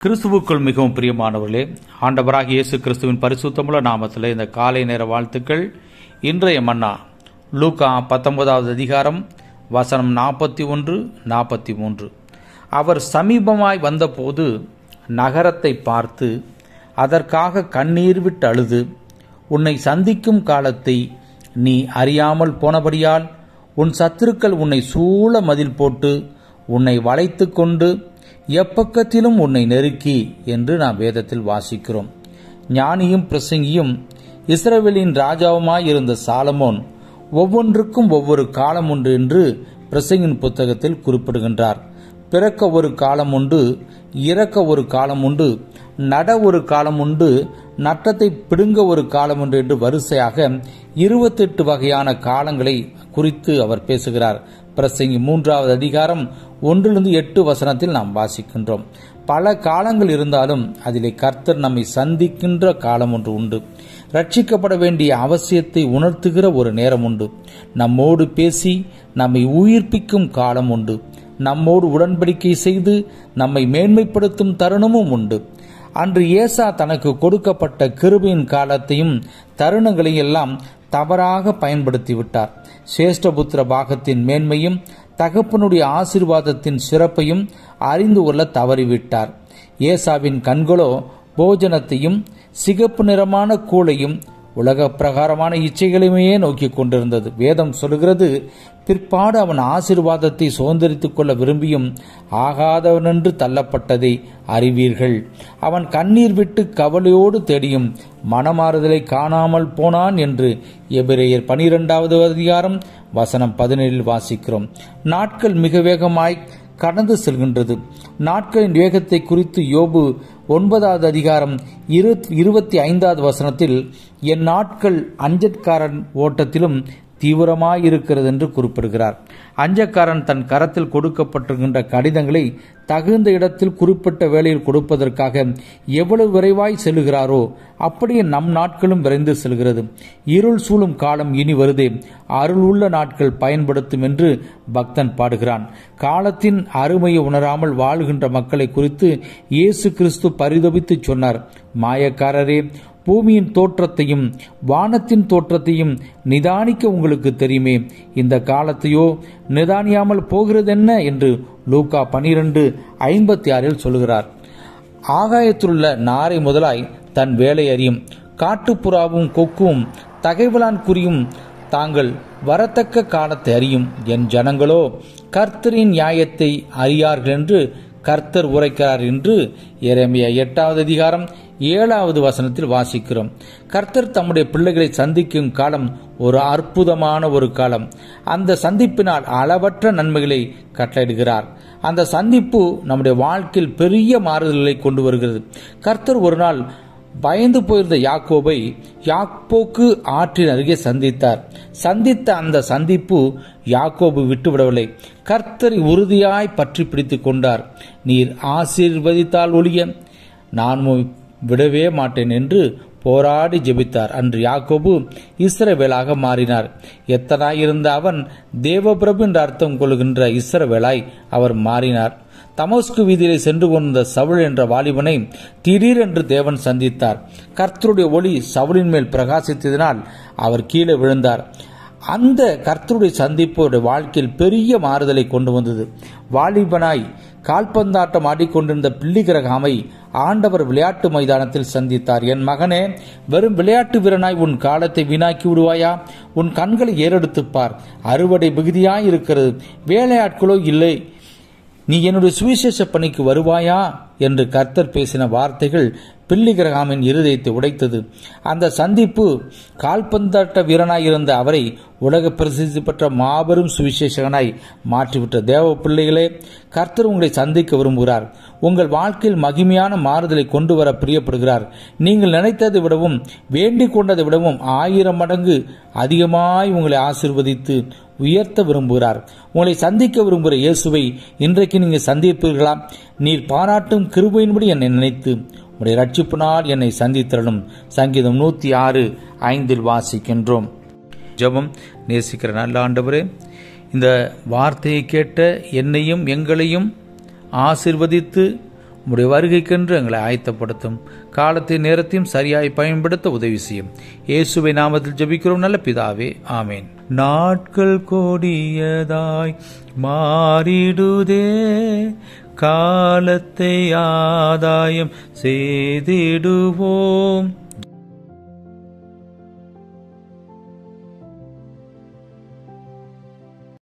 கிறிஸ்துவுக்குள் மிகவும் பிரியமானவர்களே ஆண்டவராக இயேசு கிறிஸ்துவின் பரிசுத்தமுள்ள நாமத்தில் இந்த காலை நேர வாழ்த்துக்கள் இன்றைய மன்னா லூகா பத்தொன்பதாவது அதிகாரம் வசனம் நாற்பத்தி ஒன்று நாற்பத்தி மூன்று அவர் சமீபமாய் வந்தபோது நகரத்தை பார்த்து அதற்காக கண்ணீர் விட்டு அழுது உன்னை சந்திக்கும் காலத்தை நீ அறியாமல் போனபடியால் உன் சத்துருக்கள் உன்னை சூழ மதில் போட்டு உன்னை வளைத்து கொண்டு எப்பக்கத்திலும் உன்னை நெருக்கி என்று நாம் வேதத்தில் வாசிக்கிறோம் ஞானியும் பிரசங்கியும் இஸ்ரவேலின் ராஜாவுமாய் இருந்த சாலமோன் ஒவ்வொன்றுக்கும் ஒவ்வொரு காலம் உண்டு என்று பிரசங்கின் புத்தகத்தில் குறிப்பிடுகின்றார் பிறக்க ஒரு காலம் உண்டு இறக்க ஒரு காலம் உண்டு நட ஒரு காலம் உண்டு நட்டத்தை பிடுங்க ஒரு காலம் உண்டு என்று வரிசையாக இருபத்தெட்டு வகையான காலங்களை குறித்து அவர் பேசுகிறார் பிரசங்கி மூன்றாவது அதிகாரம் ஒன்றிலிருந்து எட்டு வசனத்தில் நாம் வாசிக்கின்றோம் பல காலங்கள் இருந்தாலும் அதிலே கர்த்தர் நம்மை சந்திக்கின்ற காலம் ஒன்று உண்டு ரட்சிக்கப்பட வேண்டிய அவசியத்தை உணர்த்துகிற ஒரு நேரம் உண்டு நம்மோடு பேசி நம்மை உயிர்ப்பிக்கும் காலம் உண்டு நம்மோடு உடன்படிக்கை செய்து நம்மை மேன்மைப்படுத்தும் தருணமும் உண்டு அன்று ஏசா தனக்கு கொடுக்கப்பட்ட கிருபையின் காலத்தையும் தருணங்களையும் எல்லாம் தவறாக பயன்படுத்தி விட்டார் சேஷ்டபுத்திர பாகத்தின் மேன்மையும் தகப்பனுடைய ஆசிர்வாதத்தின் சிறப்பையும் அறிந்து கொள்ள தவறிவிட்டார் ஏசாவின் கண்களோ போஜனத்தையும் சிகப்பு நிறமான கூளையும் உலக பிரகாரமான இச்சைகளையுமே நோக்கி கொண்டிருந்தது வேதம் சொல்கிறது பிற்பாடு அவன் ஆசிர்வாதத்தை சுதந்திரித்துக் கொள்ள விரும்பியும் ஆகாதவனென்று தள்ளப்பட்டதை அறிவீர்கள் அவன் கண்ணீர் விட்டு கவலையோடு தேடியும் மனமாறுதலை காணாமல் போனான் என்று எபிரேயர் பனிரெண்டாவது அதிகாரம் வசனம் பதினேழில் வாசிக்கிறோம் நாட்கள் மிக வேகமாய் கடந்து செல்கின்றது நாட்களின் வேகத்தை குறித்து யோபு ஒன்பதாவது அதிகாரம் இருபத்தி ஐந்தாவது வசனத்தில் என் நாட்கள் அஞ்சற்காரன் ஓட்டத்திலும் தீவிரமாயிருக்கிறது என்று குறிப்பிடுகிறார் அஞ்சக்காரன் தன் கரத்தில் கொடுக்கப்பட்டிருக்கின்ற கடிதங்களை தகுந்த இடத்தில் குறிப்பிட்ட வேளையில் கொடுப்பதற்காக எவ்வளவு விரைவாய் செல்கிறாரோ அப்படியே நம் நாட்களும் விரைந்து செல்கிறது இருள் சூழும் காலம் இனி வருதே அருள் உள்ள நாட்கள் பயன்படுத்தும் என்று பக்தன் பாடுகிறான் காலத்தின் அருமையை உணராமல் வாழ்கின்ற மக்களை குறித்து இயேசு கிறிஸ்து பரிதபித்து சொன்னார் மாயக்காரரே பூமியின் தோற்றத்தையும் வானத்தின் தோற்றத்தையும் நிதானிக்க உங்களுக்கு தெரியுமே இந்த காலத்தையோ நிதானியாமல் போகிறதென்ன என்று லூகா பனிரெண்டு ஐம்பத்தி ஆறில் சொல்கிறார் ஆகாயத்திலுள்ள நாரை முதலாய் தன் வேலை அறியும் காட்டுப்புறாவும் கொக்கும் தகைவலான் குறியும் தாங்கள் வரத்தக்க காலத்தை அறியும் என் ஜனங்களோ கர்த்தரின் நியாயத்தை அறியார்கள் என்று கர்த்தர் உரைக்கிறார் என்று எரேமியா எட்டாவது அதிகாரம் ஏழாவது வசனத்தில் வாசிக்கிறோம் கர்த்தர் தம்முடைய பிள்ளைகளை சந்திக்கும் காலம் ஒரு அற்புதமான ஒரு காலம் அந்த சந்திப்பினால் அளவற்ற நன்மைகளை கட்டளையிடுகிறார் அந்த சந்திப்பு நம்முடைய வாழ்க்கையில் பெரிய மாறுதல்களை கொண்டு வருகிறது கர்த்தர் ஒரு நாள் பயந்து போயிருந்த யாக்கோபை யாக்கோக்கு ஆற்றின் அருகே சந்தித்தார் சந்தித்த அந்த சந்திப்பு யாக்கோபு விட்டுவிடவில்லை கர்த்தரை உறுதியாய் பற்றி பிடித்துக் கொண்டார் நீர் ஆசீர்வதித்தால் ஒழிய நான் விடவே மாட்டேன் என்று போராடி ஜெபித்தார் அன்று யாக்கோபு இஸ்ரவேலாக மாறினார் எத்தனாயிருந்த அவன் தேவபிரபு என்ற அர்த்தம் கொள்கின்ற இஸ்ரவேலாய் அவர் மாறினார் தமோஸ்கு வீதியிலே சென்று கொண்ட சவுள் என்ற வாலிபனை திடீரென்று தேவன் சந்தித்தார் கர்த்தருடைய ஒளி சவுளின் மேல் பிரகாசித்ததினால் அவர் கீழே விழுந்தார் அந்த கர்த்தருடைய சந்திப்பு வாழ்க்கையில் பெரிய மாறுதலை கொண்டு வந்தது வாலிபனாய் கால்பந்தாட்டம் ஆடிக்கொண்டிருந்த பிள்ளிகிரகாமை ஆண்டவர் விளையாட்டு மைதானத்தில் சந்தித்தார் என் மகனே வெறும் விளையாட்டு வீரனாய் உன் காலத்தை வீணாக்கி விடுவாயா உன் கண்களை ஏறெடுத்துப்பார் அறுவடை மிகுதியாய் இருக்கிறது வேலையாட்களோ இல்லை நீ என்னுடைய சுவிசேஷ பணிக்கு வருவாயா என்று கர்த்தர் பேசின வார்த்தைகள் பில்லிகிரகாமின் இருதயத்தை உடைத்தது அந்த சந்திப்பு கால்பந்தாட்ட வீரனாயிருந்த அவரை உலக பிரசித்தி பெற்ற மாபெரும் சுவிசேஷகனாய் மாற்றிவிட்ட தேவ பிள்ளைகளே கர்த்தர் உங்களை சந்திக்க விரும்புகிறார் உங்கள் வாழ்க்கையில் மகிமையான மாறுதலை கொண்டு வர பிரியப்படுகிறார் நீங்கள் நினைத்ததை விடவும் வேண்டிக் கொண்டதை விடவும் ஆயிரம் மடங்கு அதிகமாய் உங்களை ஆசிர்வதித்து உயர்த்த விரும்புகிறார் உங்களை சந்திக்க விரும்புகிற இயேசுவை இன்றைக்கு நீங்கள் சந்திப்பீர்களா நீர் பாராட்டும் கிருபையின்படி என்னை நினைத்து உடைய ரட்சிப்பினால் என்னை சந்தித்தரலும் சங்கீதம் நூற்றி ஆறு ஐந்தில் வாசிக்கின்றோம் ஜெபம் நேசிக்கிற நல்ல ஆண்டவரே இந்த வார்த்தையை கேட்ட என்னையும் எங்களையும் ஆசிர்வதித்து உம்முடைய வருகைக்கென்று எங்களை ஆயத்தப்படுத்தும் காலத்தை நேரத்தையும் சரியாய் பயன்படுத்த உதவி செய்யும் இயேசுவை நாமத்தில் ஜெபிக்கிறோம் நல்ல பிதாவே ஆமேன் நாட்கள் கொடியதாய் மாறிடுதே காலத்தை ஆதாயம் செய்திடுவோம்